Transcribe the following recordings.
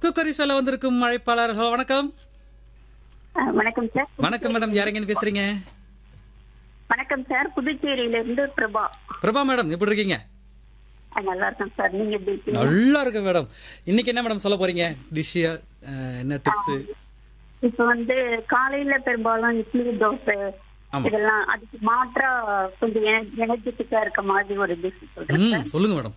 Cookery ஷோல வந்திருக்கும் அழைப்பாளர் ஹலோ வணக்கம் ஆ, வணக்கம் சார் வணக்கம் மேடம் யாரெங்கன்னு பேசுறீங்க வணக்கம் சார் புதுச்சேரியில இருந்து பிரபா பிரபா மேடம் எப்படி இருக்கீங்க ஆ, நல்லா இருக்கேன் சார் நீங்க எப்படி இருக்கீங்க நல்லா இருக்கு மேடம் இன்னைக்கு என்ன மேடம் சொல்ல போறீங்க டிஷ் என்ன டிப்ஸ் இப்ப வந்து காலையில பெரும்பாலும் இட்லி தோசை ஆமா. இதெல்லாம் அதுக்கு மாற்றா கொஞ்சம் எனர்ஜெட்டிக்கா இருக்க மாதிரி ஒரு டிஷ் சொல்றேன் ம் சொல்லுங்க மேடம்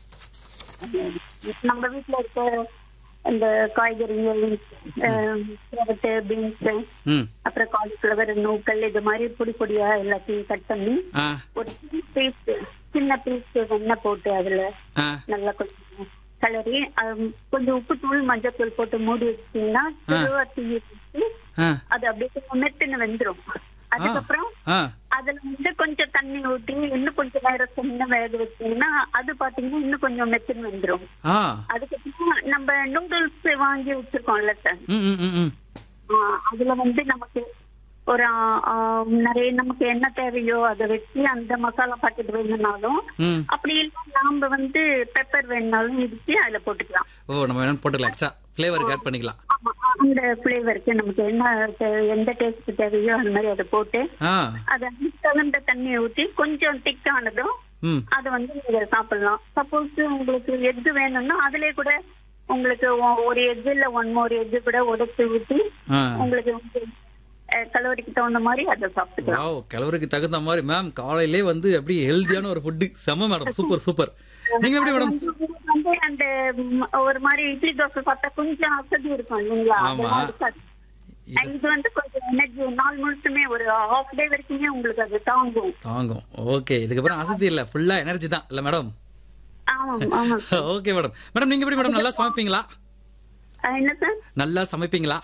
நம்ம வீட்ல இருக்க இந்த காய்கறிகள் கேரட்டு பீன்ஸ் ம் அப்புறம் காலிஃபிளவர் நூக்கல் இது மாதிரி பொடி பொடியா எல்லாத்தையும் கட் பண்ணி ஆ ஒரு பீஸ் சின்ன பீஸ் வெண்ணெய் போட்டு அதுல ஆ நல்லா கொஞ்சம் கலரி அது கொஞ்சம் உப்பு தூள் மஞ்சள் தூள் போட்டு மூடி வச்சிட்டீங்கன்னா திருவா தீ வச்சு ஆ அது அப்படியே கொஞ்சம் மெத்துன்னு வெந்துரும் அதுக்கப்புறம் ஆ அதுல வந்து கொஞ்சம் தண்ணி ஊற்றி இன்னும் கொஞ்சம் நேரம் சின்ன வேக வச்சீங்கன்னா அது பாத்தீங்கன்னா இன்னும் கொஞ்சம் மெத்துன்னு வெந்துரும் ஆ அதுக்கப்புறம் நம்ம நூடுல்ஸ் வாங்கி வச்சிருக்கோம்ல சார் ம் ம் ம் ம் ஆஹ் அதுல வந்து நமக்கு ஒரு ஆஹ், ஆஹ், நிறைய நமக்கு என்ன தேவையோ அதை வச்சு அந்த மசாலா பாக்கெட் வேணும்னாலும் ம் அப்படி இல்லை நாம வந்து பெப்பர் வேணும்னாலும் இடிச்சு அதுல போட்டுக்கலாம் ஓ நம்ம வேணும் போட்டுக்கலாம் எக்ஸ்ட்ரா ஃப்ளேவருக்கு ஆட் பண்ணிக்கலாம் ஆமா, அந்த ஃபிளேவருக்கு நமக்கு என்ன தே- எந்த டேஸ்ட் தேவையோ அந்த மாதிரி அதை போட்டு ஆ அதை அதுக்கு தகுந்த தண்ணியை ஊற்றி கொஞ்சம் திக்கானதும் ம் அதை வந்து நீங்க சாப்பிடலாம் சப்போஸ் உங்களுக்கு எக் வேணும்னா அதுலயே கூட உங்களுக்கு ஒ- ஒரு எக் இல்ல ஒன் மோர் எக் கூட உடைச்சு ஊற்றி ஆ உங்களுக்கு வந்து கலோரிக்கு தகுந்த மாதிரி அதை சாப்பிட்டுக்கலாம் வாவ் கலவருக்கு தகுந்த மாதிரி மேம் காலையிலே வந்து அப்படியே ஹெல்தியான ஒரு ஃபுட்டு செம மேடம் சூப்பர் சூப்பர் நீங்க எப்படி மேடம் உங்களுக்கு வந்து அந்த ம், ஒரு மாதிரி இட்லி தோசை சாப்பிட்டா கொஞ்சம் அசதி இருக்கும் இல்லைங்களா ஆமா. அதெல்லாம் இருக்காது. இது வந்து கொஞ்சம் எனர்ஜி நாள் முழுசுமே ஒரு ஹாஃப் டே வரைக்குமே உங்களுக்கு அது தாங்கும் தாங்கும் ஓகே இதுக்கப்புறம் அசதி இல்ல ஃபுல்லா எனர்ஜி தான் இல்ல மேடம் ஆமாம் ஆமாம் ஓகே மேடம் மேடம் நீங்க எப்படி மேடம் நல்லா சமைப்பீங்களா அஹ் என்ன சார் நல்லா சமைப்பீங்களா